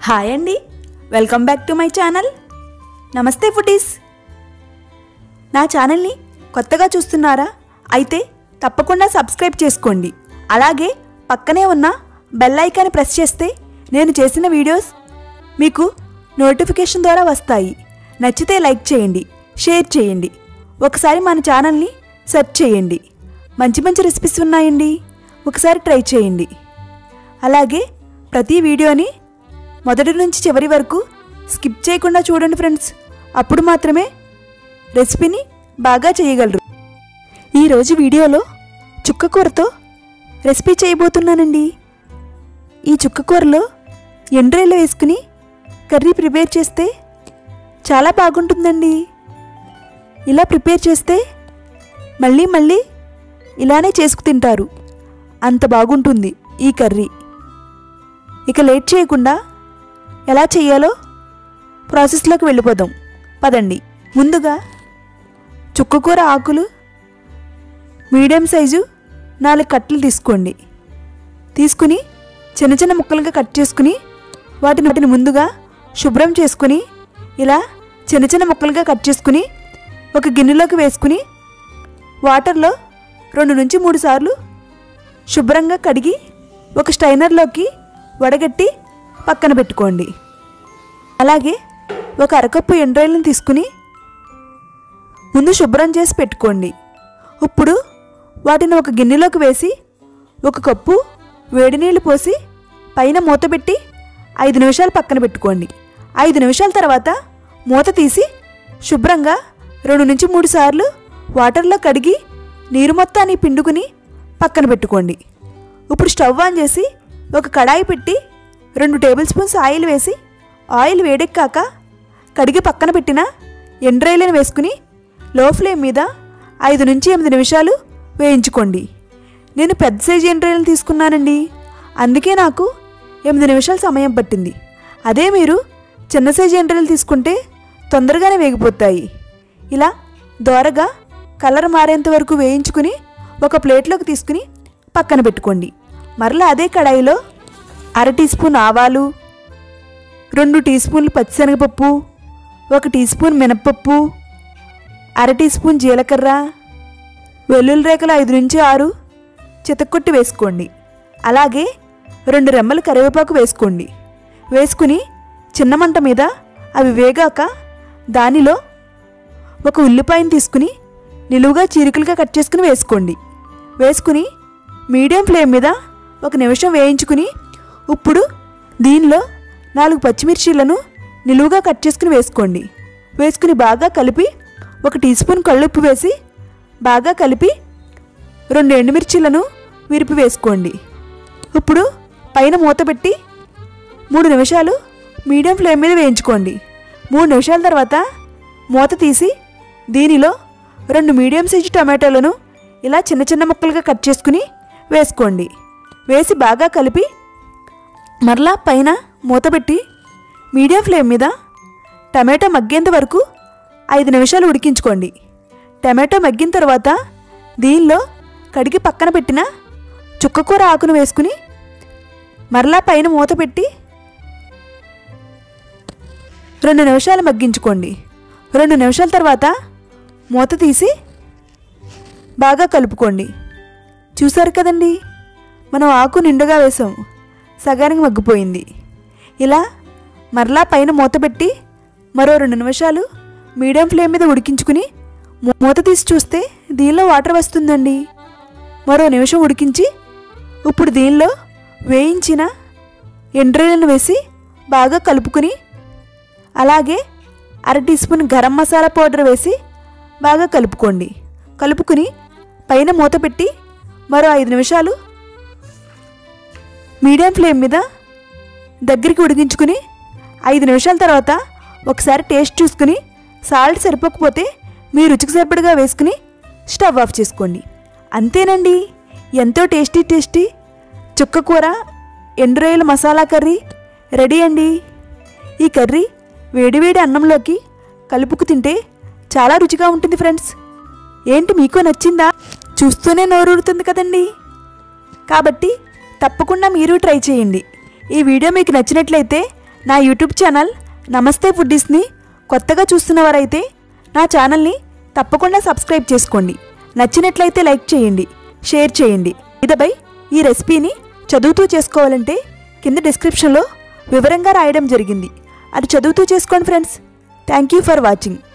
hi అండి welcome back to my channel నమస్తే foodies నా ఛానల్ని కొత్తగా చూస్తున్నారా అయితే తప్పకుండా సబ్స్క్రైబ్ చేసుకోండి అలాగే పక్కనే ఉన్న బెల్ ఐకాన్ ప్రెస్ చేస్తే నేను చేసిన వీడియోస్ మీకు నోటిఫికేషన్ ద్వారా వస్తాయి నచ్చితే లైక్ చేయండి షేర్ చేయండి ఒకసారి మన ఛానల్ని సెర్చ్ చేయండి మంచి మంచి రెసిపీస్ ఉన్నాయండి ఒకసారి ట్రై చేయండి అలాగే ప్రతి వీడియోని మొదటి నుంచి చివరి వరకు స్కిప్ చేయకుండా చూడండి ఫ్రెండ్స్ అప్పుడు మాత్రమే రెసిపీని బాగా చేయగలరు ఈరోజు వీడియోలో చుక్క కూరతో రెసిపీ చేయబోతున్నానండి ఈ చుక్క కూరలో ఎండ్రాయిలు వేసుకుని కర్రీ ప్రిపేర్ చేస్తే చాలా బాగుంటుందండి ఇలా ప్రిపేర్ చేస్తే మళ్ళీ మళ్ళీ ఇలానే చేసుకు తింటారు అంత బాగుంటుంది ఈ కర్రీ ఇక లేట్ చేయకుండా ఎలా చేయాలో ప్రాసెస్లోకి వెళ్ళిపోదాం పదండి ముందుగా చుక్కకూర ఆకులు మీడియం సైజు నాలుగు కట్టలు తీసుకోండి తీసుకుని చిన్న చిన్న ముక్కలుగా కట్ చేసుకుని వాటిని వాటిని ముందుగా శుభ్రం చేసుకుని ఇలా చిన్న చిన్న ముక్కలుగా కట్ చేసుకుని ఒక గిన్నెలోకి వేసుకుని వాటర్లో రెండు నుంచి మూడు సార్లు శుభ్రంగా కడిగి ఒక స్టైనర్లోకి వడగట్టి పక్కన పెట్టుకోండి అలాగే ఒక అరకప్పు ఎండ్రాయిలను తీసుకుని ముందు శుభ్రం చేసి పెట్టుకోండి ఇప్పుడు వాటిని ఒక గిన్నెలోకి వేసి ఒక కప్పు వేడి నీళ్ళు పోసి పైన మూత పెట్టి ఐదు నిమిషాలు పక్కన పెట్టుకోండి ఐదు నిమిషాల తర్వాత మూత తీసి శుభ్రంగా రెండు నుంచి మూడు సార్లు వాటర్లో కడిగి నీరు మొత్తాన్ని పిండుకుని పక్కన పెట్టుకోండి ఇప్పుడు స్టవ్ ఆన్ చేసి ఒక కడాయి పెట్టి రెండు టేబుల్ స్పూన్స్ ఆయిల్ వేసి ఆయిల్ వేడెక్కాక కడిగి పక్కన పెట్టిన ఎండ్రాయిలను వేసుకుని లో ఫ్లేమ్ మీద ఐదు నుంచి ఎనిమిది నిమిషాలు వేయించుకోండి నేను పెద్ద సైజు ఎండ్రాయిలను తీసుకున్నానండి అందుకే నాకు ఎనిమిది నిమిషాలు సమయం పట్టింది అదే మీరు చిన్న సైజు ఎండ్రాయిలు తీసుకుంటే తొందరగానే వేగిపోతాయి ఇలా దోరగా కలర్ మారేంత వరకు వేయించుకుని ఒక ప్లేట్లోకి తీసుకుని పక్కన పెట్టుకోండి మరలా అదే కడాయిలో అర టీ స్పూన్ ఆవాలు రెండు టీ స్పూన్లు పచ్చిశనగపప్పు ఒక టీ స్పూన్ మినప్పప్పు అర టీ స్పూన్ జీలకర్ర వెల్లుల్లి రేఖలు ఐదు నుంచి ఆరు చితక్కొట్టి వేసుకోండి అలాగే రెండు రెమ్మలు కరివేపాకు వేసుకోండి వేసుకుని చిన్న మంట మీద అవి వేగాక దానిలో ఒక ఉల్లిపాయను తీసుకుని నిలువుగా చీరికలుగా కట్ చేసుకుని వేసుకోండి వేసుకుని మీడియం ఫ్లేమ్ మీద ఒక నిమిషం వేయించుకుని ఇప్పుడు దీనిలో నాలుగు పచ్చిమిర్చీలను నిలువుగా కట్ చేసుకుని వేసుకోండి వేసుకుని బాగా కలిపి ఒక టీ స్పూన్ కళ్ళుప్పు వేసి బాగా కలిపి రెండు ఎండుమిర్చీలను విరిపి వేసుకోండి ఇప్పుడు పైన మూత పెట్టి మూడు నిమిషాలు మీడియం ఫ్లేమ్ మీద వేయించుకోండి మూడు నిమిషాల తర్వాత మూత తీసి దీనిలో రెండు మీడియం సైజు టమాటాలను ఇలా చిన్న చిన్న ముక్కలుగా కట్ చేసుకుని వేసుకోండి వేసి బాగా కలిపి మరలా పైన మూత పెట్టి మీడియం ఫ్లేమ్ మీద టమాటో మగ్గేంత వరకు ఐదు నిమిషాలు ఉడికించుకోండి టమాటో మగ్గిన తర్వాత దీనిలో కడిగి పక్కన పెట్టిన చుక్కకూర ఆకును వేసుకుని మరలా పైన మూత పెట్టి రెండు నిమిషాలు మగ్గించుకోండి రెండు నిమిషాల తర్వాత మూత తీసి బాగా కలుపుకోండి చూసారు కదండి మనం ఆకు నిండుగా వేసాం సగానికి మగ్గిపోయింది ఇలా మరలా పైన మూత పెట్టి మరో రెండు నిమిషాలు మీడియం ఫ్లేమ్ మీద ఉడికించుకుని మూ- మూత తీసి చూస్తే దీనిలో వాటర్ వస్తుందండి మరో నిమిషం ఉడికించి ఇప్పుడు దీనిలో వేయించిన ఎండ్రాయిలను వేసి బాగా కలుపుకుని అలాగే అర teaspoon garam masala powder వేసి బాగా కలుపుకోండి కలుపుకుని పైన మూత పెట్టి మరో ఐదు నిమిషాలు మీడియం ఫ్లేమ్ మీద దగ్గరికి ఉడికించుకుని ఐదు నిమిషాల తర్వాత ఒకసారి టేస్ట్ చూసుకుని సాల్ట్ సరిపోకపోతే మీ రుచికి సరిపడగా వేసుకుని స్టవ్ ఆఫ్ చేసుకోండి అంతేనండి ఎంతో టేస్టీ టేస్టీ చుక్క కూర ఎండ్రాయిల మసాలా కర్రీ రెడీ అండి ఈ కర్రీ వేడివేడి అన్నంలోకి కలుపుకు తింటే చాలా రుచిగా ఉంటుంది ఫ్రెండ్స్ ఏంటి మీకు నచ్చిందా చూస్తూనే నోరూరుతుంది కదండి కాబట్టి తప్పకుండా మీరు ట్రై చేయండి ఈ వీడియో మీకు నచ్చినట్లయితే నా యూట్యూబ్ ఛానల్ నమస్తే ఫుడ్డీస్ని కొత్తగా చూస్తున్నవారైతే నా ఛానల్ని తప్పకుండా సబ్స్క్రైబ్ చేసుకోండి నచ్చినట్లయితే లైక్ చేయండి షేర్ చేయండి ఇదపై ఈ రెసిపీని చదువుతూ చేసుకోవాలంటే కింద డిస్క్రిప్షన్లో వివరంగా రాయడం జరిగింది అది చదువుతూ చేసుకోండి friends thank you for watching